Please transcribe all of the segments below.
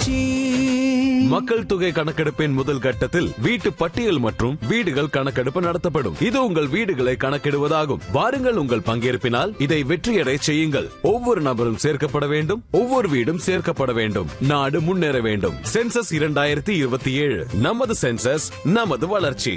வளர்ச்சி மக்கள் தொகை கணக்கெடுப்பின் முதல் கட்டத்தில் வீட்டு பட்டியல் மற்றும் வீடுகள் கணக்கெடுப்பு நடத்தப்படும் இது உங்கள் வீடுகளை கணக்கிடுவதாகும் வாருங்கள் உங்கள் பங்கேற்பினால் இதை வெற்றியடை செய்யுங்கள் ஒவ்வொரு நபரும் சேர்க்கப்பட வேண்டும் ஒவ்வொரு வீடும் சேர்க்கப்பட வேண்டும் நாடு முன்னேற வேண்டும் சென்சஸ் இரண்டாயிரத்தி இருபத்தி ஏழு நமது சென்சஸ் நமது வளர்ச்சி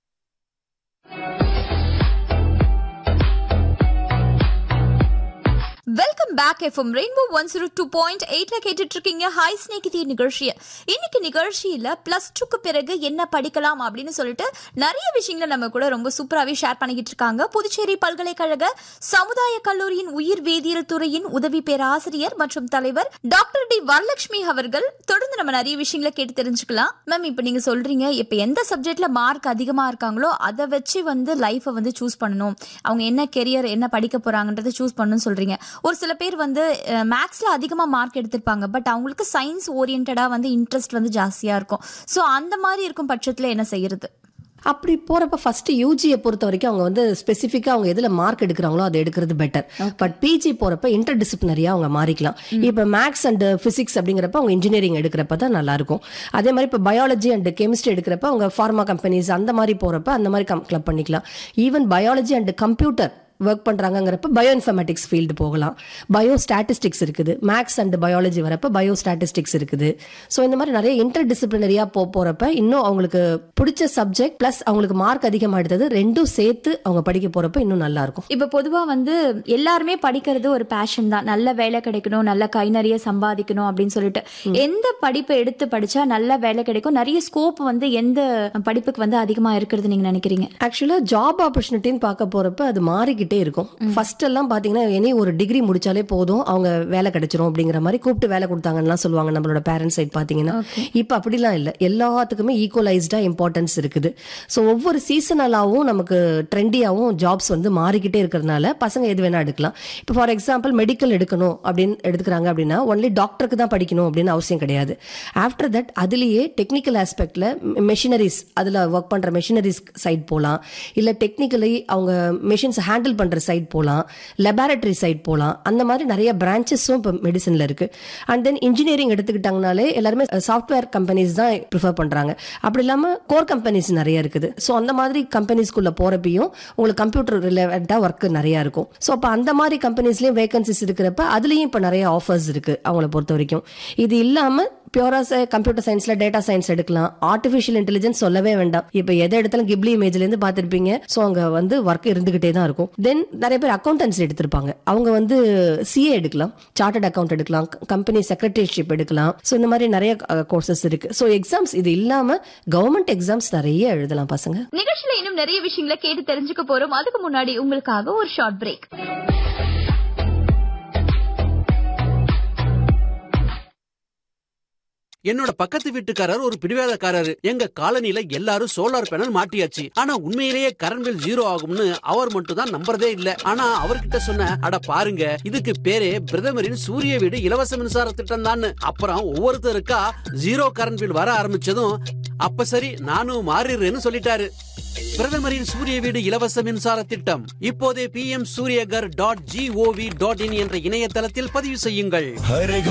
welcome back FM rainbow one zero two point எயிட்ல கேட்டுட்டு இருக்கீங்க ஹாய் ஸ்நேகிதி நிகழ்ச்சியை இன்னைக்கு நிகழ்ச்சியில பிளஸ் டூக்கு பிறகு என்ன படிக்கலாம் அப்படின்னு சொல்லிட்டு நிறைய விஷயங்களை நம்ம கூட ரொம்ப சூப்பராகவே ஷேர் பண்ணிக்கிட்டு இருக்காங்க புதுச்சேரி பல்கலைக்கழக சமுதாய கல்லூரியின் உயிர் வேதியியல் துறையின் உதவி பேராசிரியர் மற்றும் தலைவர் டாக்டர் டி வரலட்சுமி அவர்கள் தொடர்ந்து நம்ம நிறைய விஷயங்களை கேட்டு தெரிஞ்சுக்கலாம் மேம் இப்போ நீங்க சொல்றீங்க இப்போ எந்த சப்ஜெக்ட்ல மார்க் அதிகமா இருக்காங்களோ அதை வச்சு வந்து லைஃபை வந்து சூஸ் பண்ணணும் அவங்க என்ன கெரியர் என்ன படிக்க போறாங்கன்றதை சூஸ் பண்ணணும்னு சொல்றீங்க ஒரு சில பேர் வந்து மேக்ஸ்ல அதிகமா மார்க் எடுத்திருப்பாங்க பட் அவங்களுக்கு சயின்ஸ் ஓரியன்டா வந்து இன்ட்ரெஸ்ட் வந்து ஜாஸ்தியா இருக்கும் ஸோ அந்த மாதிரி இருக்கும் பட்சத்துல என்ன செய்யறது அப்படி போறப்ப ஃபர்ஸ்ட் யூஜியை பொறுத்த வரைக்கும் அவங்க வந்து ஸ்பெசிஃபிக்கா அவங்க எதுல மார்க் எடுக்கிறாங்களோ அதை எடுக்கிறது பெட்டர் பட் பிஜி போறப்ப இன்டர் டிசிப்ளினரியா அவங்க மாறிக்கலாம் இப்ப மேக்ஸ் அண்ட் பிசிக்ஸ் அப்படிங்கிறப்ப அவங்க இன்ஜினியரிங் எடுக்கிறப்ப தான் நல்லா இருக்கும் அதே மாதிரி இப்ப பயாலஜி அண்ட் கெமிஸ்ட்ரி எடுக்கிறப்ப அவங்க ஃபார்மா கம்பெனிஸ் அந்த மாதிரி போறப்ப அந்த மாதிரி கிளப் பண்ணிக்கலாம் even biology and computer work பண்றாங்கங்கிறப்ப பயோ இன்ஃபர்மேட்டிக்ஸ் ஃபீல்டு போகலாம் பயோ ஸ்டாட்டிஸ்டிக்ஸ் இருக்குது மேக்ஸ் அண்ட் பயாலஜி வரப்ப பயோ ஸ்டாட்டிஸ்டிக்ஸ் இருக்குது ஸோ இந்த மாதிரி நிறைய இன்டர் டிசிப்ளினரியா போ போறப்ப இன்னும் அவங்களுக்கு பிடிச்ச சப்ஜெக்ட் பிளஸ் அவங்களுக்கு மார்க் அதிகமாக எடுத்தது ரெண்டும் சேர்த்து அவங்க படிக்க போறப்ப இன்னும் நல்லா இருக்கும் இப்போ பொதுவா வந்து எல்லாருமே படிக்கிறது ஒரு பேஷன் தான் நல்ல வேலை கிடைக்கணும் நல்ல கை நிறைய சம்பாதிக்கணும் அப்படின்னு சொல்லிட்டு எந்த படிப்பை எடுத்து படிச்சா நல்ல வேலை கிடைக்கும் நிறைய ஸ்கோப் வந்து எந்த படிப்புக்கு வந்து அதிகமா இருக்கிறது நீங்க நினைக்கிறீங்க ஆக்சுவலா ஜாப் ஆப்பர்ச்சுனிட்டின்னு பார்க்க போறப்ப அது மாறிக்கிட்டே இருக்கும் ஃபர்ஸ்ட் எல்லாம் பாத்தீங்கன்னா எனி ஒரு டிகிரி முடிச்சாலே போதும் அவங்க வேலை கிடைச்சிரும் அப்படிங்கிற மாதிரி கூப்பிட்டு வேலை கொடுத்தாங்கன்னா சொல்லுவாங்க நம்மளோட பேரண்ட்ஸ் சைட் பாத்தீங்கன்னா இப்ப அப்படிலாம் இல்ல எல்லாத்துக்குமே ஈக்குவலைஸ்டா இம்பார்ட்டன்ஸ் இருக்குது ஸோ ஒவ்வொரு சீசனலாவும் நமக்கு ட்ரெண்டியாவும் ஜாப்ஸ் வந்து மாறிக்கிட்டே இருக்கிறதுனால பசங்க எது வேணா எடுக்கலாம் இப்போ ஃபார் எக்ஸாம்பிள் மெடிக்கல் எடுக்கணும் அப்படின்னு எடுத்துக்கிறாங்க அப்படின்னா ஒன்லி டாக்டருக்கு தான் படிக்கணும் அப்படின்னு அவசியம் கிடையாது ஆஃப்டர் தட் அதுலயே டெக்னிக்கல் ஆஸ்பெக்ட்ல மெஷினரிஸ் அதுல ஒர்க் பண்ற மெஷினரிஸ் சைட் போகலாம் இல்ல டெக்னிக்கலி அவங்க மெஷின்ஸ் ஹேண்டில் பண்ற சைட் போகலாம் லெபார்டரி சைட் போகலாம் அந்த மாதிரி நிறைய பிரான்ச்சஸும் இப்போ மெடிசன்ல இருக்கு அண்ட் தென் இன்ஜினியரிங் எடுத்துக்கிட்டாங்கனாலே எல்லாருமே சாஃப்ட்வேர் கம்பெனிஸ் தான் ப்ரிஃபர் பண்றாங்க அப்படி இல்லாம கோர் கம்பெனிஸ் நிறைய இருக்குது ஸோ அந்த மாதிரி கம்பெனிஸ்குள்ள போறப்பையும் உங்களுக்கு கம்ப்யூட்டர் ரிலேவெண்டா ஒர்க் நிறைய இருக்கும் ஸோ அப்போ அந்த மாதிரி கம்பெனிஸ்லயும் வேகன்சிஸ் இருக்கிறப்ப அதுலயும் இப்போ நிறைய ஆஃபர்ஸ் இருக்கு அவங்கள பொறுத்த வரைக்கும் இது இல்லாம பியூரா கம்ப்யூட்டர் சயின்ஸ்ல டேட்டா சயின்ஸ் எடுக்கலாம் ஆர்டிஃபிஷியல் இன்டெலிஜென்ஸ் சொல்லவே வேண்டாம் இப்போ எதை எடுத்தாலும் கிப்லி இமேஜ்ல இருந்து பார்த்திருப்பீங்க ஸோ அங்க வந்து ஒர்க் இருந்துகிட்டே தான் இருக்கும் தென் நிறைய பேர் அக்கௌண்டன்சி எடுத்திருப்பாங்க அவங்க வந்து சிஏ எடுக்கலாம் சார்ட்டர்ட் அக்கௌண்ட் எடுக்கலாம் கம்பெனி செக்ரட்டரிஷிப் எடுக்கலாம் ஸோ இந்த மாதிரி நிறைய கோர்சஸ் இருக்கு ஸோ எக்ஸாம்ஸ் இது இல்லாம கவர்மெண்ட் எக்ஸாம்ஸ் நிறைய எழுதலாம் பசங்க நிகழ்ச்சியில இன்னும் நிறைய விஷயங்களை கேட்டு தெரிஞ்சுக்க போறோம் அதுக்கு முன்னாடி உங்களுக்காக ஒரு ஷார்ட் பிரேக் என்னோட பக்கத்து வீட்டுக்காரர் ஒரு பிடிவாதக்காரரு எங்க காலனில எல்லாரும் சோலார் பேனல் மாட்டியாச்சு ஆனா உண்மையிலேயே கரண்ட் பில் ஜீரோ ஆகும்னு அவர் மட்டும் தான் நம்புறதே இல்ல ஆனா அவர்கிட்ட சொன்ன அட பாருங்க இதுக்கு பேரே பிரதமரின் சூரிய வீடு இலவச மின்சார திட்டம் தான் அப்புறம் ஒவ்வொருத்தருக்கா ஜீரோ கரண்ட் பில் வர ஆரம்பிச்சதும் அப்ப சரி நானும் மாறிடுறேன்னு சொல்லிட்டாரு பிரதமரின் சூரிய வீடு இலவச மின்சார திட்டம் இப்போதே P M Suryaghar dot G O V dot in என்ற இணையதளத்தில் பதிவு செய்யுங்கள் ஹரே